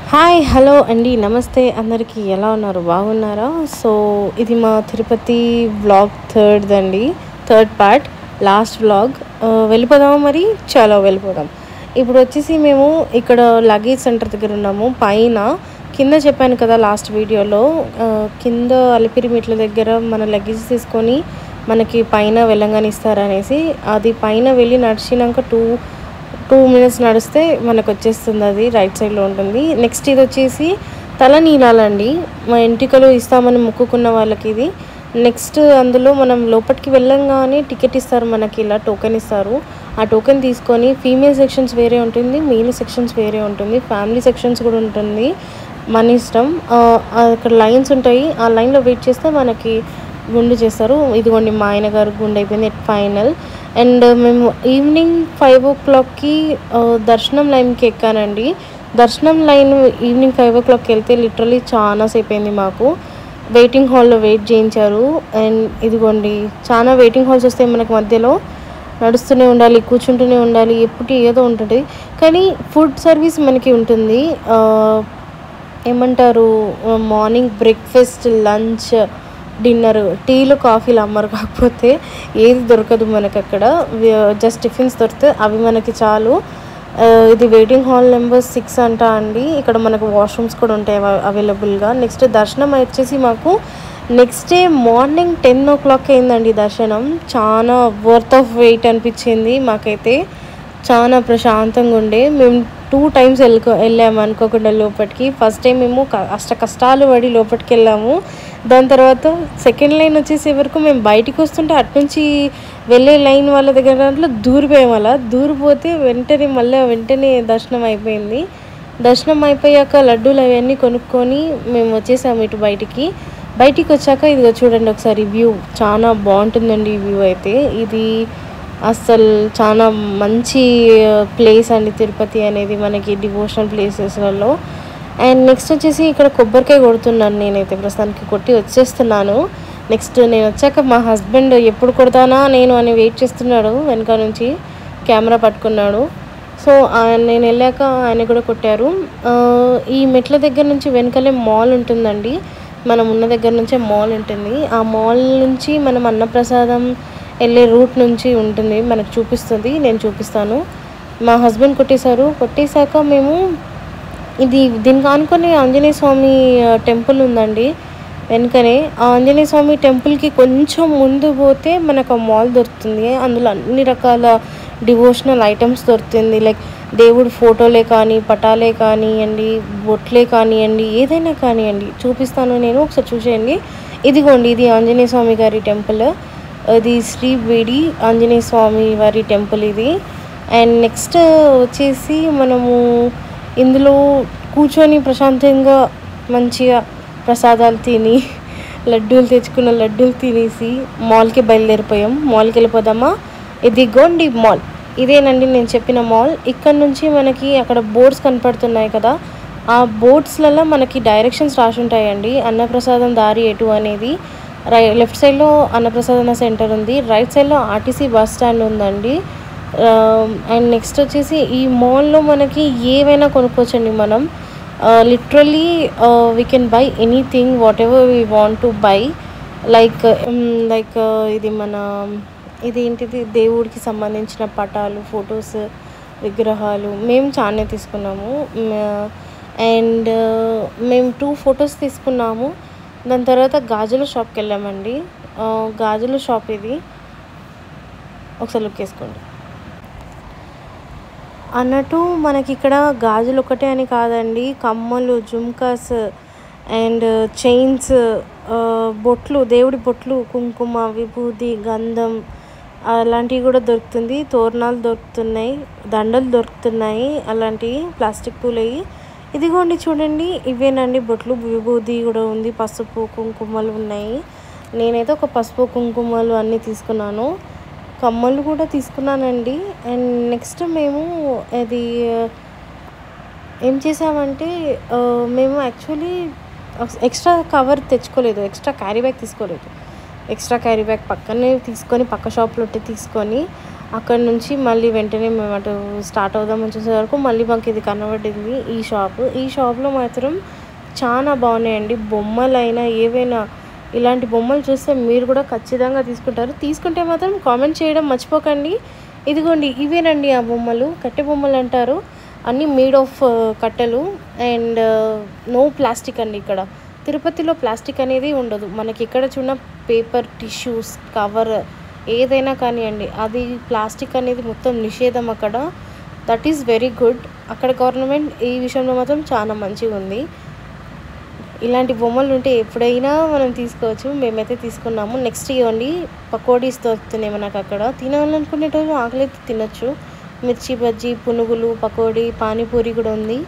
Hi hello అండి నమస్తే అందరికీ ఎలా ఉన్నారు బాగున్నారా సో ఇది మా తిరుపతి వ్లాగ్ థర్డ్ అండి థర్డ్ పార్ట్ లాస్ట్ వ్లాగ్ వెళ్ళిపోదామా మరి చాలా వెళ్ళిపోదాం ఇప్పుడు వచ్చేసి మేము ఇక్కడ లగేజ్ సెంటర్ దగ్గర ఉన్నాము పైన కింద చెప్పాను కదా లాస్ట్ వీడియోలో ఆ, కింద అలిపిరి మెట్ల దగ్గర మన లగేజ్ తీసుకొని మనకి పైన వెళ్ళంగానే ఇస్తారనేసి అది పైన వెళ్ళి నడిచినాక టూ టూ మినిట్స్ నడిస్తే మనకు వచ్చేస్తుంది అది రైట్ సైడ్లో ఉంటుంది నెక్స్ట్ ఇది వచ్చేసి తల నీలాలండి మా ఎంటికలు ఇస్తామని మొక్కుకున్న వాళ్ళకి ఇది నెక్స్ట్ అందులో మనం లోపలికి వెళ్ళంగానే టికెట్ ఇస్తారు మనకి ఇలా టోకెన్ ఇస్తారు ఆ టోకెన్ తీసుకొని ఫీమేల్ సెక్షన్స్ వేరే ఉంటుంది మేల్ సెక్షన్స్ వేరే ఉంటుంది ఫ్యామిలీ సెక్షన్స్ కూడా ఉంటుంది మన ఇష్టం ఆ, అక్కడ లైన్స్ ఉంటాయి ఆ లైన్లో వెయిట్ చేస్తే మనకి గుండు చేస్తారు ఇదిగోండి మా ఆయన గారు గుండు అయిపోయింది ఫైనల్ అండ్ మేము ఈవినింగ్ ఫైవ్ ఓ క్లాక్కి దర్శనం లైన్కి ఎక్కానండి దర్శనం లైన్ ఈవినింగ్ ఫైవ్ ఓ క్లాక్కి వెళ్తే లిటరలీ చాలా సేపు అయింది మాకు వెయిటింగ్ హాల్లో వెయిట్ చేయించారు అండ్ ఇదిగోండి చాలా వెయిటింగ్ హాల్స్ వస్తాయి మనకి మధ్యలో నడుస్తూనే ఉండాలి కూర్చుంటూనే ఉండాలి ఎప్పుడు ఏదో ఉంటుంది కానీ ఫుడ్ సర్వీస్ మనకి ఉంటుంది ఆ, ఏమంటారు మార్నింగ్ బ్రేక్ఫాస్ట్ లంచ్ డిన్నర్ టీలు కాఫీలు అమ్మరు కాకపోతే ఏది దొరకదు మనకు అక్కడ జస్ట్ టిఫిన్స్ దొరికితే అవి మనకి చాలు ఆ, ఇది వెయిటింగ్ హాల్ నెంబర్ సిక్స్ అంట అండి ఇక్కడ మనకు వాష్రూమ్స్ కూడా ఉంటాయి అవైలబుల్గా నెక్స్ట్ దర్శనం వచ్చేసి మాకు next day morning ten o'clock అయిందండి దర్శనం చాలా వర్త్ ఆఫ్ వెయిట్ అనిపించింది మాకైతే చాలా ప్రశాంతంగా ఉండే మేము టూ టైమ్స్ వెళ్ళుకో వెళ్ళాము అనుకోకుండా లోపలికి ఫస్ట్ టైం మేము క- అష్ట కష్టాలు పడి లోపలికి వెళ్ళాము దాని తర్వాత సెకండ్ లైన్ వచ్చేసే వరకు మేము బయటికి వస్తుంటే అటు నుంచి వెళ్ళే లైన్ వాళ్ళ దగ్గర దాంట్లో దూరిపోయాం అలా దూరిపోతే వెంటనే మళ్ళీ వెంటనే దర్శనం అయిపోయింది దర్శనం అయిపోయాక లడ్డూలు అవన్నీ కొనుక్కొని మేము వచ్చేసాము ఇటు బయటికి బయటికి వచ్చాక ఇదిగో చూడండి ఒకసారి వ్యూ చాలా బాగుంటుందండి ఈ వ్యూ అయితే ఇది అసలు చాలా మంచి ప్లేస్ అండి తిరుపతి అనేది మనకి డివోషనల్ ప్లేసెస్లలో అండ్ నెక్స్ట్ వచ్చేసి ఇక్కడ కొబ్బరికాయ కొడుతున్నాను నేనైతే ప్రస్తుతానికి కొట్టి వచ్చేస్తున్నాను నెక్స్ట్ నేను వచ్చాక మా హస్బెండ్ ఎప్పుడు కొడతానా నేను అని వెయిట్ చేస్తున్నాడు వెనక నుంచి కెమెరా పట్టుకున్నాడు సో ఆయన నేను వెళ్ళాక ఆయన కూడా కొట్టారు ఆ, ఈ మెట్ల దగ్గర నుంచి వెనకలే మాల్ ఉంటుందండి మనం ఉన్న దగ్గర నుంచే మాల్ ఉంటుంది ఆ మాల్ నుంచి మనం అన్నప్రసాదం వెళ్ళే రూట్ నుంచి ఉంటుంది మనకు చూపిస్తుంది నేను చూపిస్తాను మా హస్బెండ్ కొట్టేశారు కొట్టేశాక మేము ఇది దీనికి ఆనుకొని ఆంజనేయ స్వామి ఆ, టెంపుల్ ఉందండి వెనుకనే ఆ ఆంజనేయ స్వామి టెంపుల్కి కొంచెం ముందు పోతే మనకు ఆ మాల్ దొరుకుతుంది అందులో అన్ని రకాల డివోషనల్ ఐటమ్స్ దొరుకుతుంది లైక్ దేవుడి ఫోటోలే కానీ పటాలే కానివ్వండి బొట్లే కానివ్వండి ఏదైనా కానివ్వండి చూపిస్తాను నేను ఒకసారి చూసేయండి ఇదిగోండి ఇది ఆంజనేయ స్వామి గారి టెంపుల్ ఇది శ్రీ వేడి ఆంజనేయ స్వామి వారి టెంపుల్ ఇది అండ్ నెక్స్ట్ వచ్చేసి మనము ఇందులో కూర్చొని ప్రశాంతంగా మంచిగా ప్రసాదాలు తిని లడ్డూలు తెచ్చుకున్న లడ్డూలు తినేసి మాల్కి బయలుదేరిపోయాం మాల్కి వెళ్ళిపోదామా ఇది గోండి మాల్ ఇదేనండి నేను చెప్పిన మాల్ ఇక్కడ నుంచి మనకి అక్కడ బోర్డ్స్ కనపడుతున్నాయి కదా ఆ బోర్డ్స్లలో మనకి డైరెక్షన్స్ రాసి ఉంటాయండి అన్నప్రసాదం దారి ఎటు అనేది రై లెఫ్ట్ సైడ్లో అన్నప్రసాదన సెంటర్ ఉంది రైట్ సైడ్లో ఆర్టీసీ బస్ స్టాండ్ ఉందండి అండ్ నెక్స్ట్ వచ్చేసి ఈ మాల్లో మనకి ఏవైనా కొనుక్కోవచ్చండి మనం literally we can buy anything whatever we want to buy like like ఇది మన ఇది ఏంటిది దేవుడికి సంబంధించిన పటాలు ఫొటోస్ విగ్రహాలు మేము చాలానే తీసుకున్నాము అండ్ మేము టూ ఫొటోస్ తీసుకున్నాము దాని తర్వాత గాజుల షాప్కి వెళ్ళామండి ఆ, గాజుల షాప్ ఇది ఒకసారి లుక్ వేసుకోండి అన్నట్టు మనకి ఇక్కడ గాజులు ఒకటే అని కాదండి కమ్మలు జుమ్కాస్ అండ్ చైన్స్ బొట్లు దేవుడి బొట్లు కుంకుమ విభూది గంధం అలాంటివి కూడా దొరుకుతుంది తోరణాలు దొరుకుతున్నాయి దండలు దొరుకుతున్నాయి అలాంటివి ప్లాస్టిక్ పూలవి ఇదిగోండి చూడండి ఇవేనండి బొట్లు విభూది కూడా ఉంది పసుపు కుంకుమలు ఉన్నాయి నేనైతే ఒక పసుపు కుంకుమలు అన్నీ తీసుకున్నాను కమ్మలు కూడా తీసుకున్నానండి అండ్ నెక్స్ట్ మేము అది ఏం చేసామంటే ఆ, మేము యాక్చువల్లీ ఎక్స్ట్రా కవర్ తెచ్చుకోలేదు ఎక్స్ట్రా క్యారీ బ్యాగ్ తీసుకోలేదు ఎక్స్ట్రా క్యారీ బ్యాగ్ పక్కనే తీసుకొని పక్క షాప్లో ఉంటే తీసుకొని అక్కడ నుంచి మళ్ళీ వెంటనే మేము అటు స్టార్ట్ అవుదామని చూసే వరకు మళ్ళీ మాకు ఇది కనబడింది ఈ షాప్ ఈ షాప్లో మాత్రం చాలా బాగున్నాయండి బొమ్మలైనా ఏవైనా ఇలాంటి బొమ్మలు చూస్తే మీరు కూడా ఖచ్చితంగా తీసుకుంటారు తీసుకుంటే మాత్రం కామెంట్ చేయడం మర్చిపోకండి ఇదిగోండి ఇవేనండి ఆ బొమ్మలు కట్టె బొమ్మలు అంటారు అన్నీ మేడ్ ఆఫ్ కట్టెలు అండ్ నో ప్లాస్టిక్ అండి ఇక్కడ తిరుపతిలో ప్లాస్టిక్ అనేది ఉండదు మనకి ఇక్కడ చూడ పేపర్ టిష్యూస్ కవర్ ఏదైనా కానివ్వండి అది ప్లాస్టిక్ అనేది మొత్తం నిషేధం అక్కడ దట్ ఈస్ వెరీ గుడ్ అక్కడ గవర్నమెంట్ ఈ విషయంలో మాత్రం చాలా మంచిగా ఉంది ఇలాంటి బొమ్మలు ఉంటే ఎప్పుడైనా మనం తీసుకోవచ్చు మేమైతే తీసుకున్నాము నెక్స్ట్ ఇవ్వండి పకోడీస్ దొరుకుతున్నాయి మనకు అక్కడ తినాలనుకునేటోళ్ళు ఆకలి అయితే తినొచ్చు మిర్చి బజ్జీ పునుగులు పకోడీ పానీపూరి కూడా ఉంది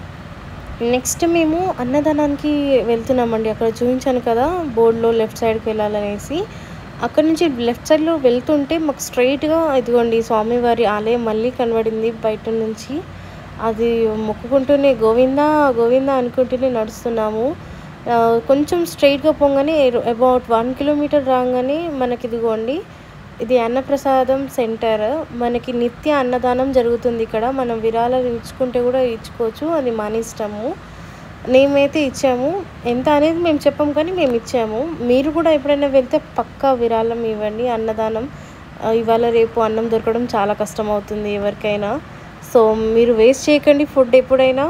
నెక్స్ట్ మేము అన్నదానానికి వెళ్తున్నామండి అక్కడ చూపించాను కదా బోర్డులో లెఫ్ట్ సైడ్కి వెళ్ళాలనేసి అక్కడ నుంచి లెఫ్ట్ సైడ్లో వెళ్తుంటే మాకు స్ట్రైట్గా ఇదిగోండి స్వామివారి ఆలయం మళ్ళీ కనబడింది బయట నుంచి అది మొక్కుకుంటూనే గోవిందా గోవిందా అనుకుంటూనే నడుస్తున్నాము ఆ, కొంచెం స్ట్రైట్గా పోగానే అబౌట్ వన్ కిలోమీటర్ రాగానే మనకి ఇదిగోండి ఇది అన్నప్రసాదం సెంటర్ మనకి నిత్య అన్నదానం జరుగుతుంది ఇక్కడ మనం విరాళాలు ఇచ్చుకుంటే కూడా ఇచ్చుకోవచ్చు అది మన ఇష్టము మేమైతే ఇచ్చాము ఎంత అనేది మేము చెప్పాం కానీ మేము ఇచ్చాము మీరు కూడా ఎప్పుడైనా వెళ్తే పక్కా విరాళం ఇవ్వండి అన్నదానం ఆ, ఇవాళ రేపు అన్నం దొరకడం చాలా కష్టం అవుతుంది ఎవరికైనా సో మీరు వేస్ట్ చేయకండి ఫుడ్ ఎప్పుడైనా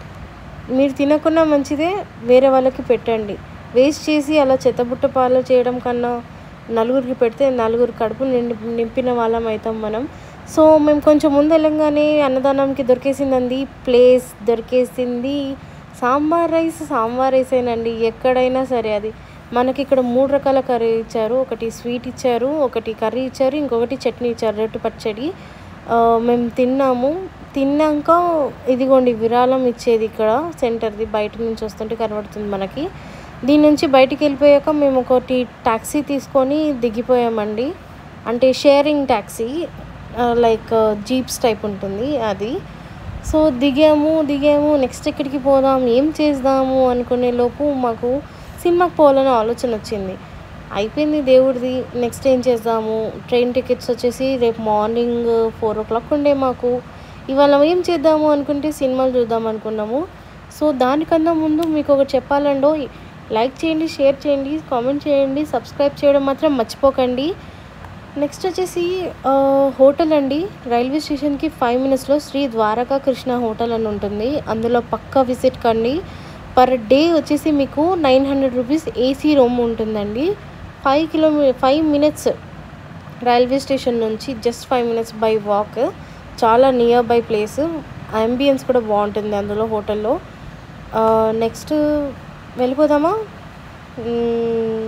మీరు తినకున్నా మంచిదే వేరే వాళ్ళకి పెట్టండి వేస్ట్ చేసి అలా చెత్తబుట్ట పాలు చేయడం కన్నా నలుగురికి పెడితే నలుగురు కడుపు నిండి నింపిన వాళ్ళం అవుతాం మనం సో మేము కొంచెం ముందు వెళ్ళంగానే అన్నదానంకి దొరికేసిందండి ప్లేస్ దొరికేసింది సాంబార్ రైస్ సాంబార్ రైసేనండి ఎక్కడైనా సరే అది మనకి ఇక్కడ మూడు రకాల కర్రీ ఇచ్చారు ఒకటి స్వీట్ ఇచ్చారు ఒకటి కర్రీ ఇచ్చారు ఇంకొకటి చట్నీ ఇచ్చారు రొట్టె పచ్చడి ఆ, మేము తిన్నాము తిన్నాక ఇదిగోండి విరాళం ఇచ్చేది ఇక్కడ సెంటర్ది బయట నుంచి వస్తుంటే కనబడుతుంది మనకి దీని నుంచి బయటికి వెళ్ళిపోయాక మేము ఒకటి ట్యాక్సీ తీసుకొని దిగిపోయామండి అంటే sharing taxi like jeeps type ఉంటుంది అది సో దిగాము దిగాము నెక్స్ట్ ఎక్కడికి పోదాం ఏం చేద్దాము అనుకునే లోపు మాకు సినిమాకి పోవాలనే ఆలోచన వచ్చింది అయిపోయింది దేవుడిది నెక్స్ట్ ఏం చేద్దాము ట్రైన్ టికెట్స్ వచ్చేసి రేపు మార్నింగ్ ఫోర్ ఓ క్లాక్ ఉండే మాకు ఇవాళ ఏం చేద్దాము అనుకుంటే సినిమాలు చూద్దాం అనుకున్నాము సో దానికన్నా ముందు మీకు ఒకటి చెప్పాలండో లైక్ చేయండి షేర్ చేయండి కామెంట్ చేయండి సబ్స్క్రైబ్ చేయడం మాత్రం మర్చిపోకండి నెక్స్ట్ వచ్చేసి ఆ, హోటల్ అండి రైల్వే స్టేషన్కి ఫైవ్ మినిట్స్లో శ్రీ ద్వారకా కృష్ణ హోటల్ అని ఉంటుంది అందులో పక్కా విజిట్ కండి పర్ డే వచ్చేసి మీకు nine hundred rupees AC room ఉంటుందండి ఫైవ్ కిలోమీ ఫైవ్ మినిట్స్ రైల్వే స్టేషన్ నుంచి just five minutes by walk చాలా నియర్ బై ప్లేస్ అంబియన్స్ కూడా బాగుంటుంది అందులో హోటల్లో నెక్స్ట్ వెళ్ళిపోదామా మ్మ్.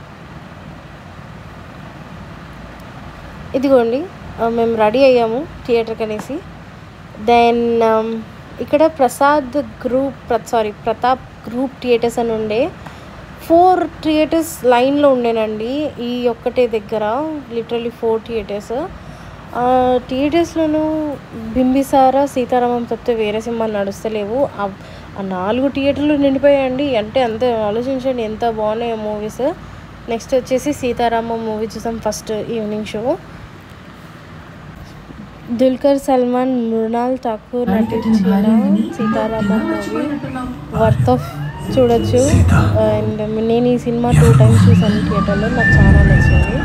ఇదిగోండి ఆ, మేము రెడీ అయ్యాము థియేటర్కి అనేసి దెన్ ఇక్కడ Prasad group sorry Pratap group theatres అని ఉండే ఫోర్ థియేటర్స్ లైన్లో ఉండేనండి ఈ ఒక్కటే దగ్గర లిటరలీ ఫోర్ థియేటర్స్ థియేటర్స్లోనూ బింబిసార సీతారామం తప్పితే వేరే సినిమాలు నడుస్తలేవు ఆ ఆ నాలుగు థియేటర్లు నిండిపోయాయండి అంటే అంతే ఆలోచించండి ఎంత బాగున్నాయో మూవీస్ నెక్స్ట్ వచ్చేసి సీతారామం మూవీ చూసాం first evening show Dulquer Salmaan Mrunal Thakur నటించిన సీతారామం మూవీ వర్త్ ఆఫ్ చూడొచ్చు అండ్ నేను ఈ సినిమా టూ టైమ్స్ చూసాను థియేటర్లో నాకు చాలా నచ్చింది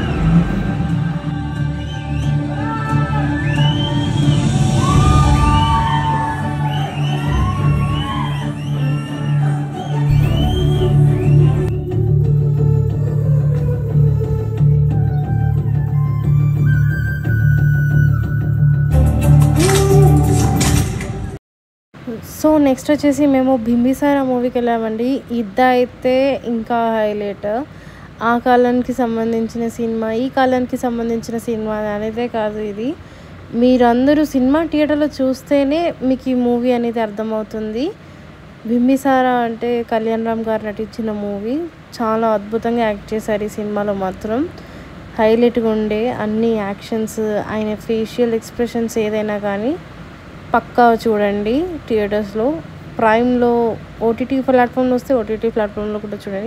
సో నెక్స్ట్ వచ్చేసి మేము బింబిసార మూవీకి వెళ్ళామండి ఇద్ద అయితే ఇంకా హైలైట్ ఆ కాలానికి సంబంధించిన సినిమా ఈ కాలానికి సంబంధించిన సినిమా అనేదే కాదు ఇది మీరందరూ సినిమా థియేటర్లో చూస్తేనే మీకు ఈ మూవీ అనేది అర్థమవుతుంది బింబిసార అంటే కళ్యాణ్ రామ్ గారు నటించిన మూవీ చాలా అద్భుతంగా యాక్ట్ చేశారు ఈ సినిమాలో మాత్రం హైలైట్గా ఉండే అన్ని యాక్షన్స్ ఆయన ఫేషియల్ ఎక్స్ప్రెషన్స్ ఏదైనా కానీ పక్కా చూడండి థియేటర్స్లో ప్రైమ్లో ఓటీటీ ప్లాట్ఫామ్లో వస్తే ఓటీటీ ప్లాట్ఫామ్లో కూడా చూడండి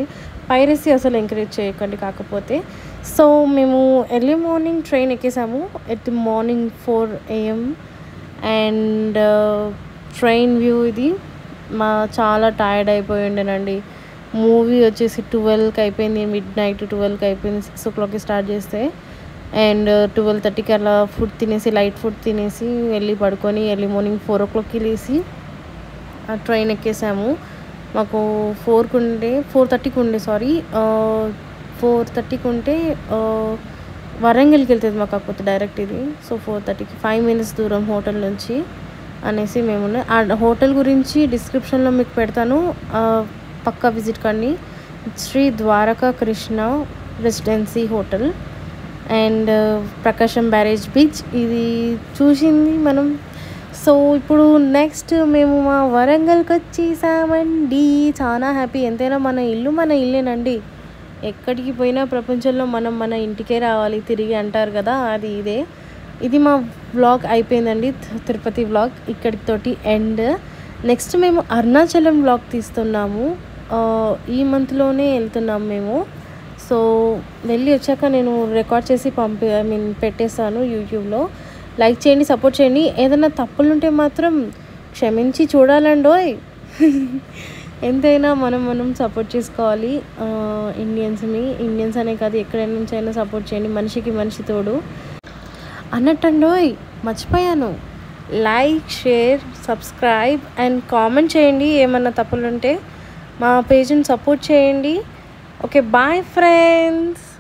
పైరసీ అసలు ఎంకరేజ్ చేయకండి కాకపోతే సో మేము ఎర్లీ మార్నింగ్ ట్రైన్ ఎక్కేసాము at morning four AM and train view ఇది మా చాలా టైర్డ్ అయిపోయి ఉండేనండి మూవీ వచ్చేసి ట్వెల్వ్కి అయిపోయింది మిడ్ నైట్ ట్వెల్వ్కి అయిపోయింది సిక్స్ ఓ క్లాక్కి స్టార్ట్ చేస్తే అండ్ ట్వెల్వ్ థర్టీకి అలా ఫుడ్ తినేసి లైట్ ఫుడ్ తినేసి వెళ్ళి పడుకొని ఎర్లీ మార్నింగ్ ఫోర్ ఓ క్లాక్కి లేసి ఆ ట్రైన్ ఎక్కేసాము మాకు ఫోర్కి ఉండే ఫోర్ థర్టీకి ఉండే సారీ ఫోర్ థర్టీకి ఉంటే ఆ, వరంగల్కి వెళ్తుంది మాకు కాకపోతే డైరెక్ట్ ఇది సో ఫోర్ థర్టీకి ఫైవ్ మినిట్స్ దూరం హోటల్ నుంచి అనేసి మేము ఉన్న- ఆ హోటల్ గురించి డిస్క్రిప్షన్లో మీకు పెడతాను ఆ, పక్కా విజిట్ కండి Sri Dwaraka Krishna residency hotel and Prakasam barrage beach ఇది చూసింది మనం సో ఇప్పుడు నెక్స్ట్ మేము మా వరంగల్కి వచ్చేసామండి చాలా హ్యాపీ ఎంతైనా మన ఇల్లు మన ఇల్లేనండి ఎక్కడికి పోయినా ప్రపంచంలో మనం మన ఇంటికే రావాలి తిరిగి అంటారు కదా అది ఇదే ఇది మా వ్లాగ్ అయిపోయిందండి తి- తిరుపతి వ్లాగ్ ఇక్కడితోటి ఎండ్ నెక్స్ట్ మేము అరుణాచలం వ్లాగ్ తీస్తున్నాము ఆ, ఈ మంత్లోనే వెళ్తున్నాం మేము సో వెళ్ళి వచ్చాక నేను రికార్డ్ చేసి పంపి ఐ మీన్ పెట్టేస్తాను యూట్యూబ్లో లైక్ చేయండి సపోర్ట్ చేయండి ఏదైనా తప్పులు ఉంటే మాత్రం క్షమించి చూడాలండోయ్ ఎంతైనా మనం మనం సపోర్ట్ చేసుకోవాలి ఆ, ఇండియన్స్ని ఇండియన్స్ అనే కాదు ఎక్కడి నుంచి అయినా సపోర్ట్ చేయండి మనిషికి మనిషి తోడు అన్నట్టండోయ్ మర్చిపోయాను like share subscribe and comment చేయండి ఏమన్నా తప్పులు ఉంటే మా పేజ్ని సపోర్ట్ చేయండి ఓకే బాయ్ ఫ్రెండ్స్